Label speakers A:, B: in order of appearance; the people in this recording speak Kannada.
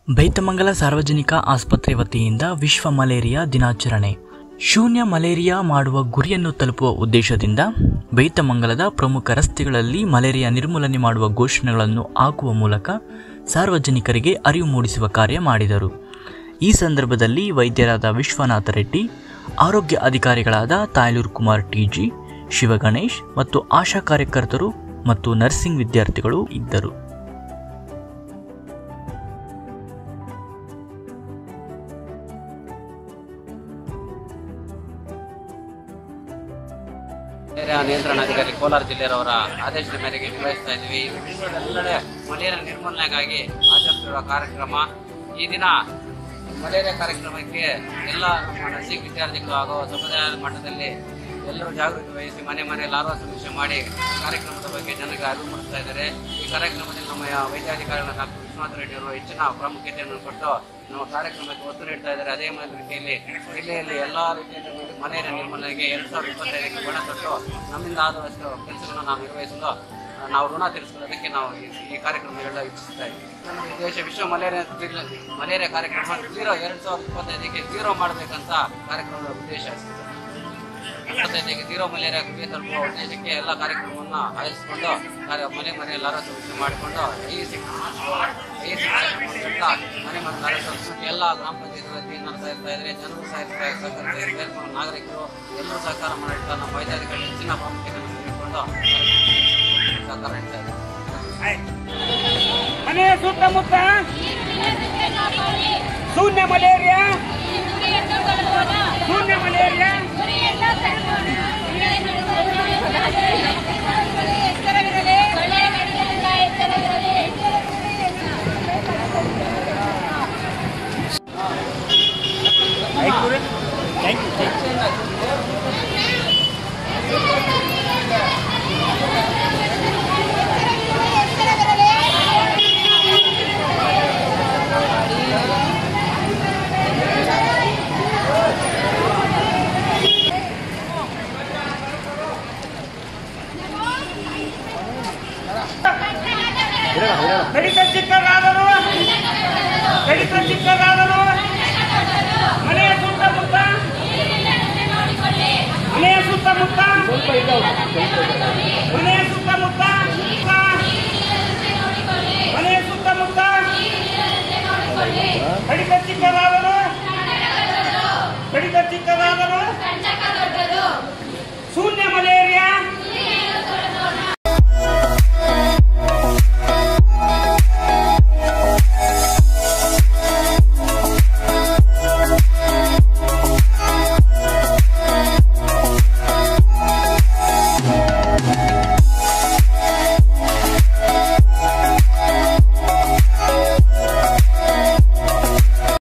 A: ಬೈತಮಂಗಲ ಸಾರ್ವಜನಿಕ ಆಸ್ಪತ್ರೆ ವತಿಯಿಂದ ವಿಶ್ವ ಮಲೇರಿಯಾ ದಿನಾಚರಣೆ ಶೂನ್ಯ ಮಲೇರಿಯಾ ಮಾಡುವ ಗುರಿಯನ್ನು ತಲುಪುವ ಉದ್ದೇಶದಿಂದ ಬೈತಮಂಗಲದ ಪ್ರಮುಖ ರಸ್ತೆಗಳಲ್ಲಿ ಮಲೇರಿಯಾ ನಿರ್ಮೂಲನೆ ಮಾಡುವ ಘೋಷಣೆಗಳನ್ನು ಹಾಕುವ ಮೂಲಕ ಸಾರ್ವಜನಿಕರಿಗೆ ಅರಿವು ಮೂಡಿಸುವ ಕಾರ್ಯ ಮಾಡಿದರು ಈ ಸಂದರ್ಭದಲ್ಲಿ ವೈದ್ಯರಾದ ವಿಶ್ವನಾಥ ರೆಡ್ಡಿ ಆರೋಗ್ಯ ಅಧಿಕಾರಿಗಳಾದ ತಾಯ್ಲೂರು ಕುಮಾರ್ ಟಿಜಿ ಶಿವಗಣೇಶ್ ಮತ್ತು ಆಶಾ ಕಾರ್ಯಕರ್ತರು ಮತ್ತು ನರ್ಸಿಂಗ್ ವಿದ್ಯಾರ್ಥಿಗಳು ಇದ್ದರು
B: ಮಲೇರಿಯಾ ನಿಯಂತ್ರಣಾಧಿಕಾರಿ ಕೋಲಾರ ಜಿಲ್ಲೆಯವರ ಆದೇಶದ ಮೇರೆಗೆ ನಿರ್ವಹಿಸ್ತಾ ಇದ್ದೀವಿ ಇದು ವಿಶ್ವದೆಲ್ಲೆಡೆ ಮಲೇರಿಯಾ ನಿರ್ಮೂಲನೆಗಾಗಿ ಆಚರಿಸಿರುವ ಕಾರ್ಯಕ್ರಮ ಈ ದಿನ ಮಲೇರಿಯಾ ಕಾರ್ಯಕ್ರಮಕ್ಕೆ ಎಲ್ಲ ನಮ್ಮ ನರ್ಸಿಂಗ್ ವಿದ್ಯಾರ್ಥಿಗಳು ಹಾಗೂ ಸಮುದಾಯದ ಮಟ್ಟದಲ್ಲಿ ಎಲ್ಲರೂ ಜಾಗೃತಿ ವಹಿಸಿ ಮನೆ ಮನೆ ಲಾರ್ವಾ ಸಮೀಕ್ಷೆ ಮಾಡಿ ಕಾರ್ಯಕ್ರಮದ ಬಗ್ಗೆ ಜನರಿಗೆ ಅರಿವು ಮೂಡಿಸ್ತಾ ಇದ್ದಾರೆ ಈ ಕಾರ್ಯಕ್ರಮದಲ್ಲಿ ನಮ್ಮ ವೈದ್ಯಾಧಿಕಾರಿಗಳ ಡಾಕ್ಟರ್ ವಿಶ್ವನಾಥ ರೆಡ್ಡಿ ಅವರು ಹೆಚ್ಚಿನ ಪ್ರಾಮುಖ್ಯತೆಯನ್ನು ಕೊಟ್ಟು ನಮ್ಮ ಕಾರ್ಯಕ್ರಮಕ್ಕೆ ಒತ್ತು ನೀಡ್ತಾ ಇದ್ದಾರೆ ಅದೇ ಮಾದ ರೀತಿಯಲ್ಲಿ ಜಿಲ್ಲೆಯಲ್ಲಿ ಎಲ್ಲಾ ರೀತಿಯಲ್ಲಿ ಮಲೇರಿಯಾ ನಿರ್ಮೂಲನೆಗೆ ಎರಡ್ ಸಾವಿರದ ಇಪ್ಪತ್ತೈದಕ್ಕೆ ಗುಣ ತೊಟ್ಟು ನಮ್ಮಿಂದ ಆದಷ್ಟು ಕೆಲಸಗಳನ್ನು ನಾವು ನಿರ್ವಹಿಸಲು ಆ, ನಾವು ಋಣ ತೀರಿಸುವುದಕ್ಕೆ ನಾವು ಈ- ಈ ಕಾರ್ಯಕ್ರಮಗಳೆಲ್ಲ ಇಚ್ಛಿಸ್ತಾ ಇದ್ದೀವಿ ನಮ್ಮ ದೇಶ ವಿಶ್ವ ಮಲೇರಿಯಾ ದಿನ- ಮಲೇರಿಯಾ ಕಾರ್ಯಕ್ರಮ ಜೀರೋ ಎರಡ್ ಸಾವಿರದ ಇಪ್ಪತ್ತೈದಕ್ಕೆ ಜೀರೋ ಮಾಡಬೇಕಂತ ಕಾರ್ಯಕ್ರಮದ ಉದ್ದೇಶ ಇಪ್ಪತ್ತೈದಕ್ಕೆ ಜೀರೋ ಮಲೇರಿಯಾ ಗುರಿ ತಲುಪುವ ಉದ್ದೇಶಕ್ಕೆ ಎಲ್ಲ ಕಾರ್ಯಕ್ರಮವನ್ನು ಆಯೋಜಿಸಿಕೊಂಡು ಕಾರ್ಯ ಮನೆ ಮನೆ ಎಲ್ಲರೂ ಸಮೀಕ್ಷೆ ಮಾಡಿಕೊಂಡು ಈ ಈ ಮೂಲಕ ಮನೆ ಮನೆ ಕಾರ್ಯ ಎಲ್ಲ ಗ್ರಾಮ ಪಂಚಾಯತ್ಗಳಲ್ಲಿ ನಡೆಸ್ತಾ ಇರ್ತಾ ಇದ್ರೆ ಜನರು ಸಹ ಸಹಕರಿಸ್ತಾ ಇದ್ದಾರೆ ನಾಗರಿಕರು ಎಲ್ಲರೂ ಸಹಕಾರ ಮಾಡಿಟ್ಟು ನಮ್ಮ ವೈದ್ಯಾಧಿಕಾರಿ ಹೆಚ್ಚಿನ ಪ್ರಾಮುಖ್ಯತೆಯನ್ನು ನೀಡಿಕೊಂಡು ಸಹಕಾರ ನೀಡ್ತಾ ಇದ್ದಾರೆ
C: ಮನೆಯ ಸುತ್ತಮುತ್ತ ಶೂನ್ಯ ಮಲೇರಿಯಾ ಶೂನ್ಯ ಮಲೇರಿಯಾ ಕಡಿತ ಚಿಕ್ಕದಾದರು ಕಡಿತ ಚಿಕ್ಕದಾದರು ಮನೆಯ ಸುತ್ತಮುತ್ತ ಮನೆಯ ಸುತ್ತಮುತ್ತ ಮನೆಯ ಸುತ್ತಮುತ್ತ ಮನೆಯ ಸುತ್ತಮುತ್ತ ಕಡಿತ ಚಿಕ್ಕದಾದರು ಕಡಿತ ಚಿಕ್ಕದಾದರು